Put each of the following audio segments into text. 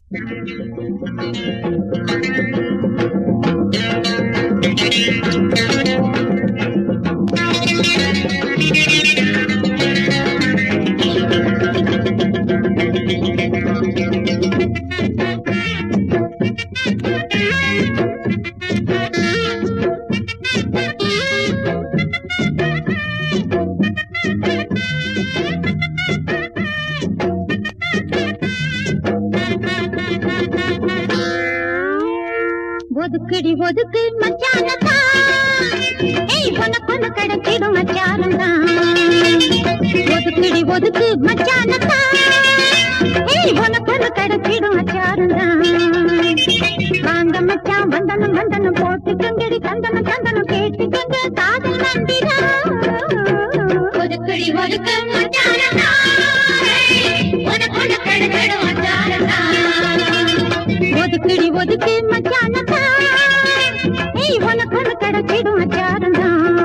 ஒதுக்குடி ஒதுக்கு மச்சானதா ஏய் உனக்கு கிடைச்சிடும் மச்சானதா ஒதுக்குடி ஒதுக்கு மச்சானதா ஏய் உனக்கு கிடைச்சிடும் மச்சானதா வாங்க மச்சான் வந்தனம் வந்தனம் போட்டுக்கங்கடி தந்தனம் தந்தனம் கேட்டுக்கங்க காதல் மந்திரா ஒதுக்குடி ஒதுக்கு மச்சானதா உனக்கு கிடைச்சிடும் மச்சானதா ஒதுக்குடி ஒதுக்கு மச்சானதா ஏய் உனக்கு ஒண்ணு கிடைச்சிடும் மச்சானதா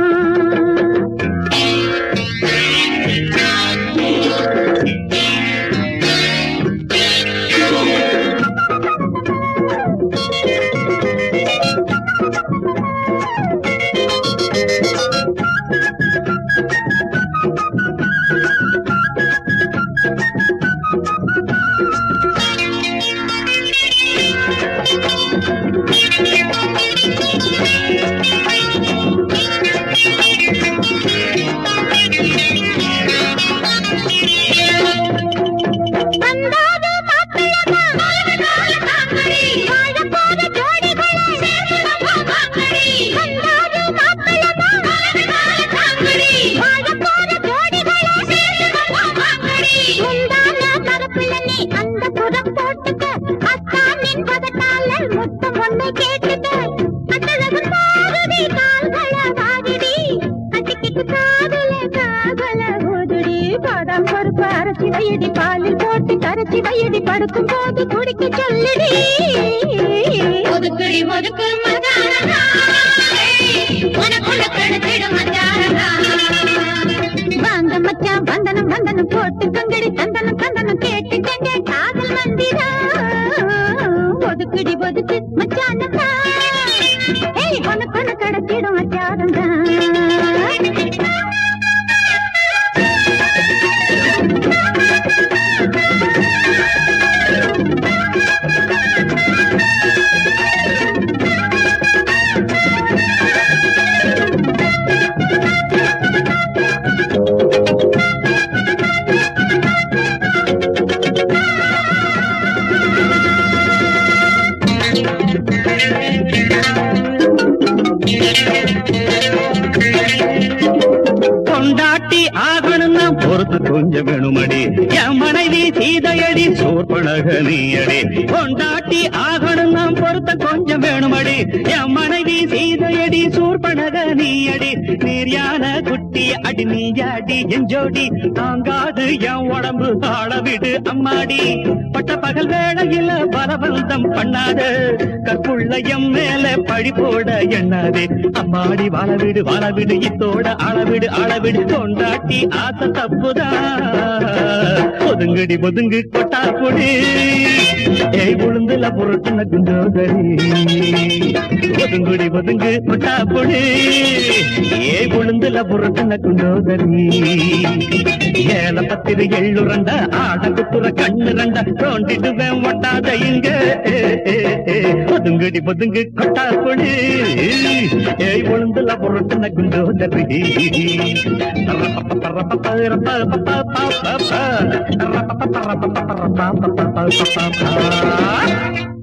வந்தாத மாப்பிள்ளமா வாழ போற ஜோடிகளே வந்தாத மாப்பிள்ளமா வாழ போற ஜோடிகளே முந்தான மரப்புல நீ அந்த புறம் போட்டுக்க அத்தானின் பதட்டால முத்தம் ஒண்ணு கேட்டுக்க அத்தழகும் பாரதி கால்கள வாரிடி கட்டிக்கிட்டு காதல காதல ஊதுடி பாதாம் பருப்பு அரைச்சி வையடி பாலில் போட்டு கரைச்சி வையடி படுக்கும் போது குடிக்க சொல்லுடி ஒதுக்குடி ஒதுக்கு மச்சானதா உனக்குள்ள கிடைச்சிடும் மச்சானதா வாங்க மச்சான் வந்தனம் வந்தனம் போட்டு கங்கடி தந்தனம் தந்தனம் கேட்டு கங்க காதல் மந்திரா ஒதுக்குடி ஒதுக்கு மச்சானதா ஏய் உனக்கு ஒண்ணு கிடைச்சிடும் மச்சானதா கொண்டாட்டி ஆகணும்னா பொறுத்து கொஞ்சம் வேணுமடி என் மனைவி சீதையடி சோர்பழக நீயடி கொண்டாட்டி ஆகணும்னா பொறுத்த கொஞ்சம் வேணுமடி என் மனைவி சீதையடி சூர்பழக நீயடி நீரியான குட்டி அடி நீயாடி எஞ்சோடி தாங்காது என் உடம்பு ஆள விடு அம்மாடி பட்ட பகல் வேளையில பலவந்தம் பண்ணாத கற்புள்ள எம் மேல பழி போட எண்ணாதே அம்மாடி வாழ விடு வாழ விடு இத்தோட அளவிடு அளவிடு கொண்டாட்டி ஆசை தப்புதா ஒதுங்கடி ஒதுங்கு கொட்டா கொடி ஏய் உளுந்துல புரட்டுன குண்டோதரி ஒதுங்குடி ஒதுங்கு கொட்டா கொடி ஏய் உளுந்துல புரட்டுன குண்டோதரி ஏல பத்திரு எள்ளுரண்ட ஆட குத்துற கண்ணு ரெண்ட தோண்டிடுவேன் ஒட்டாத இங்க ஏ, ஏ, ஏ. ஒதுங்குடி ஒதுங்கு கொட்டா கொடி ஏய் உளுந்துல புரட்டுன குண்டோதரி ரப்ப